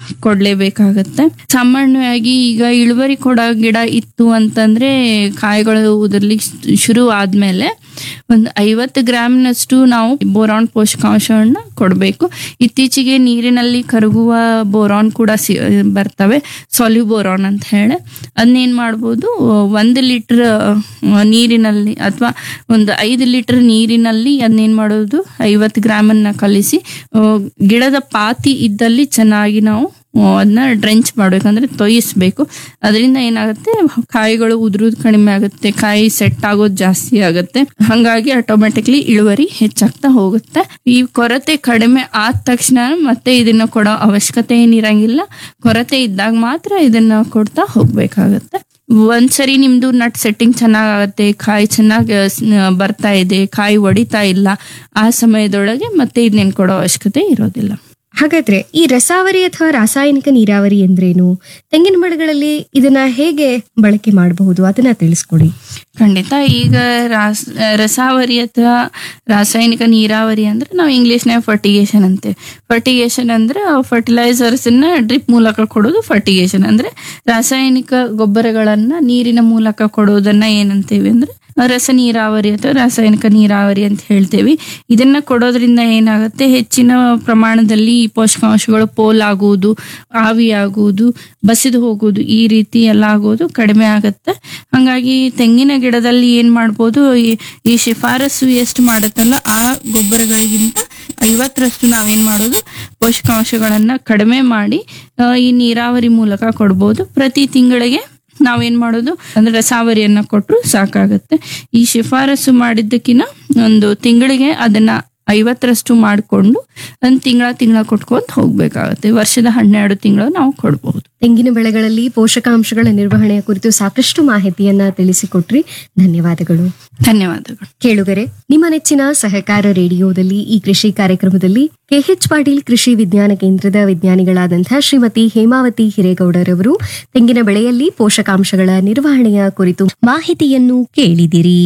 ಕೊಡ್ಲೇಬೇಕಾಗತ್ತೆ ಸಾಮಾನ್ಯವಾಗಿ ಈಗ ಇಳುವರಿ ಕೊಡೋ ಗಿಡ ಇತ್ತು ಅಂತಂದ್ರೆ ಕಾಯಿಗಳು ಉದುರ್ಲಿಕ್ಕೆ ಶುರು ಆದ್ಮೇಲೆ ಒಂದು ಐವತ್ತು ಗ್ರಾಮ್ನಷ್ಟು ನಾವು ಬೋರಾನ್ ಪೋಷಕಾಂಶವನ್ನ ಕೊಡಬೇಕು ಇತ್ತೀಚೆಗೆ ನೀರಿನಲ್ಲಿ ಕರಗುವ ಬೋರಾನ್ ಕೂಡ ಸಿ ಬರ್ತವೆ ಸಾಲ್ಯು ಬೋರಾನ್ ಅಂತ ಹೇಳಿ ಅದನ್ನೇನು ಮಾಡ್ಬೋದು ಒಂದು ಲೀಟ್ರ್ ನೀರಿನಲ್ಲಿ ಅಥವಾ ಒಂದು ಐದು ಲೀಟರ್ ನೀರಿನಲ್ಲಿ ಅದನ್ನೇನು ಮಾಡೋದು ಐವತ್ತು ಗ್ರಾಮನ್ನ ಕಲಿಸಿ ಆ, ಗಿಡದ ಪಾತಿ ಇದ್ದಲ್ಲಿ ಚೆನ್ನಾಗಿ ನಾವು ಅದನ್ನ ಡ್ರೆಂಚ್ ಮಾಡ್ಬೇಕಂದ್ರೆ ತೊಯಿಸ್ಬೇಕು ಅದರಿಂದ ಏನಾಗುತ್ತೆ ಕಾಯಿಗಳು ಉದುರೋದು ಕಡಿಮೆ ಆಗುತ್ತೆ ಕಾಯಿ ಸೆಟ್ ಆಗೋದು ಜಾಸ್ತಿ ಆಗುತ್ತೆ ಹಂಗಾಗಿ ಆಟೋಮೆಟಿಕ್ಲಿ ಇಳುವರಿ ಹೆಚ್ಚಾಗ್ತಾ ಹೋಗುತ್ತೆ ಈ ಕೊರತೆ ಕಡಿಮೆ ಆದ ತಕ್ಷಣ ಮತ್ತೆ ಇದನ್ನ ಕೊಡೋ ಅವಶ್ಯಕತೆ ಏನಿರಂಗಿಲ್ಲ ಕೊರತೆ ಇದ್ದಾಗ ಮಾತ್ರ ಇದನ್ನ ಕೊಡ್ತಾ ಹೋಗ್ಬೇಕಾಗತ್ತೆ ಒಂದ್ಸರಿ ನಿಮ್ದು ನಟ್ ಸೆಟ್ಟಿಂಗ್ ಚೆನ್ನಾಗಾಗತ್ತೆ ಕಾಯಿ ಚೆನ್ನಾಗಿ ಬರ್ತಾ ಇದೆ ಕಾಯಿ ಒಡಿತಾ ಇಲ್ಲ ಆ ಸಮಯದೊಳಗೆ ಮತ್ತೆ ಇದನ್ನೇನು ಕೊಡೋ ಅವಶ್ಯಕತೆ ಇರೋದಿಲ್ಲ ಹಾಗಾದ್ರೆ ಈ ರಸಾವರಿ ಅಥವಾ ರಾಸಾಯನಿಕ ನೀರಾವರಿ ಎಂದ್ರೇನು ತೆಂಗಿನ ಮರಗಳಲ್ಲಿ ಇದನ್ನ ಹೇಗೆ ಬಳಕೆ ಮಾಡಬಹುದು ಅದನ್ನ ತಿಳಿಸ್ಕೊಡಿ ಖಂಡಿತ ಈಗ ರಾಸ್ ರಸಾವರಿ ಅಥವಾ ರಾಸಾಯನಿಕ ನೀರಾವರಿ ಅಂದ್ರೆ ನಾವು ಇಂಗ್ಲಿಷ್ನಾಗ ಫರ್ಟಿಗೇಷನ್ ಅಂತೆ ಫರ್ಟಿಗೇಷನ್ ಅಂದ್ರೆ ಫರ್ಟಿಲೈಸರ್ಸ್ ನ ಡ್ರಿಪ್ ಮೂಲಕ ಕೊಡೋದು ಫರ್ಟಿಗೇಷನ್ ಅಂದ್ರೆ ರಾಸಾಯನಿಕ ಗೊಬ್ಬರಗಳನ್ನ ನೀರಿನ ಮೂಲಕ ಕೊಡೋದನ್ನ ಏನಂತೀವಿ ಅಂದ್ರೆ ರಸ ನೀರಾವರಿ ಅಥವಾ ರಾಸಾಯನಿಕ ನೀರಾವರಿ ಅಂತ ಹೇಳ್ತೇವೆ ಇದನ್ನ ಕೊಡೋದ್ರಿಂದ ಏನಾಗುತ್ತೆ ಹೆಚ್ಚಿನ ಪ್ರಮಾಣದಲ್ಲಿ ಈ ಪೋಷಕಾಂಶಗಳು ಪೋಲಾಗುವುದು ಆವಿಯಾಗುವುದು ಬಸಿದು ಹೋಗುವುದು ಈ ರೀತಿ ಎಲ್ಲ ಆಗೋದು ಕಡಿಮೆ ಆಗುತ್ತೆ ಹಂಗಾಗಿ ತೆಂಗಿನ ಗಿಡದಲ್ಲಿ ಏನ್ ಮಾಡ್ಬೋದು ಈ ಈ ಶಿಫಾರಸು ಎಷ್ಟು ಮಾಡುತ್ತಲ್ಲ ಆ ಗೊಬ್ಬರಗಳಿಗಿಂತ ಐವತ್ತರಷ್ಟು ನಾವೇನ್ ಮಾಡೋದು ಪೋಷಕಾಂಶಗಳನ್ನ ಕಡಿಮೆ ಮಾಡಿ ಆ, ಈ ನೀರಾವರಿ ಮೂಲಕ ಕೊಡ್ಬೋದು ಪ್ರತಿ ತಿಂಗಳಿಗೆ ನಾವೇನ್ ಮಾಡೋದು ಅಂದ್ರೆ ರಸಾವರಿಯನ್ನ ಕೊಟ್ಟರು ಸಾಕಾಗತ್ತೆ ಈ ಶಿಫಾರಸು ಮಾಡಿದ್ದಕ್ಕಿಂತ ಒಂದು ತಿಂಗಳಿಗೆ ಅದನ್ನ ಐವತ್ತರಷ್ಟು ಮಾಡಿಕೊಂಡು ಒಂದು ತಿಂಗಳ ತಿಂಗಳ ಕೊಟ್ಕೊಂತ ಹೋಗ್ಬೇಕಾಗತ್ತೆ ವರ್ಷದ ಹನ್ನೆರಡು ತಿಂಗಳು ನಾವು ಕೊಡ್ಬಹುದು ತೆಂಗಿನ ಬೆಳೆಗಳಲ್ಲಿ ಪೋಷಕಾಂಶಗಳ ನಿರ್ವಹಣೆಯ ಕುರಿತು ಸಾಕಷ್ಟು ಮಾಹಿತಿಯನ್ನ ತಿಳಿಸಿಕೊಟ್ರಿ ಧನ್ಯವಾದಗಳು ಧನ್ಯವಾದಗಳು ಕೇಳುಗರೆ ನಿಮ್ಮ ನೆಚ್ಚಿನ ಸಹಕಾರ ರೇಡಿಯೋದಲ್ಲಿ ಈ ಕೃಷಿ ಕಾರ್ಯಕ್ರಮದಲ್ಲಿ ಕೆಎಚ್ ಪಾಟೀಲ್ ಕೃಷಿ ವಿಜ್ಞಾನ ಕೇಂದ್ರದ ವಿಜ್ಞಾನಿಗಳಾದಂತಹ ಶ್ರೀಮತಿ ಹೇಮಾವತಿ ಹಿರೇಗೌಡರವರು ತೆಂಗಿನ ಬೆಳೆಯಲ್ಲಿ ಪೋಷಕಾಂಶಗಳ ನಿರ್ವಹಣೆಯ ಕುರಿತು ಮಾಹಿತಿಯನ್ನು ಕೇಳಿದಿರಿ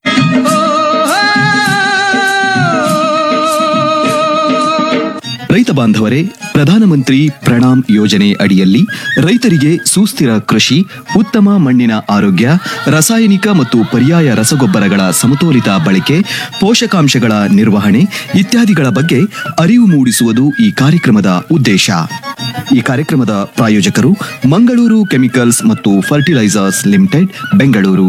ರೈತ ಬಾಂಧವರೇ ಪ್ರಧಾನಮಂತ್ರಿ ಪ್ರಣಾಮ್ ಯೋಜನೆ ಅಡಿಯಲ್ಲಿ ರೈತರಿಗೆ ಸುಸ್ಥಿರ ಕೃಷಿ ಉತ್ತಮ ಮಣ್ಣಿನ ಆರೋಗ್ಯ ರಾಸಾಯನಿಕ ಮತ್ತು ಪರ್ಯಾಯ ರಸಗೊಬ್ಬರಗಳ ಸಮತೋಲಿತ ಬಳಕೆ ಪೋಷಕಾಂಶಗಳ ನಿರ್ವಹಣೆ ಇತ್ಯಾದಿಗಳ ಬಗ್ಗೆ ಅರಿವು ಮೂಡಿಸುವುದು ಈ ಕಾರ್ಯಕ್ರಮದ ಉದ್ದೇಶ ಈ ಕಾರ್ಯಕ್ರಮದ ಪ್ರಾಯೋಜಕರು ಮಂಗಳೂರು ಕೆಮಿಕಲ್ಸ್ ಮತ್ತು ಫರ್ಟಿಲೈಸರ್ಸ್ ಲಿಮಿಟೆಡ್ ಬೆಂಗಳೂರು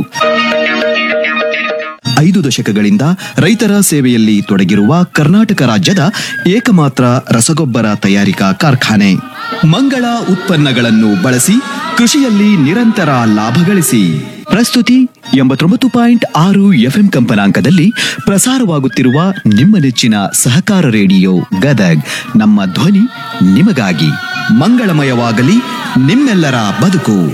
ಐದು ದಶಕಗಳಿಂದ ರೈತರ ಸೇವೆಯಲ್ಲಿ ತೊಡಗಿರುವ ಕರ್ನಾಟಕ ರಾಜ್ಯದ ಏಕಮಾತ್ರ ರಸಗೊಬ್ಬರ ತಯಾರಿಕಾ ಕಾರ್ಖಾನೆ ಮಂಗಳ ಉತ್ಪನ್ನಗಳನ್ನು ಬಳಸಿ ಕೃಷಿಯಲ್ಲಿ ನಿರಂತರ ಲಾಭ ಗಳಿಸಿ ಪ್ರಸ್ತುತಿ ಎಂಬತ್ತೊಂಬತ್ತು ಪಾಯಿಂಟ್ ಆರು ಎಫ್ಎಂ ಕಂಪನಾಂಕದಲ್ಲಿ ಪ್ರಸಾರವಾಗುತ್ತಿರುವ ನಿಮ್ಮ ನೆಚ್ಚಿನ ಸಹಕಾರ ರೇಡಿಯೋ ಗದಗ್ ನಮ್ಮ ಧ್ವನಿ ನಿಮಗಾಗಿ ಮಂಗಳಮಯವಾಗಲಿ ನಿಮ್ಮೆಲ್ಲರ ಬದುಕು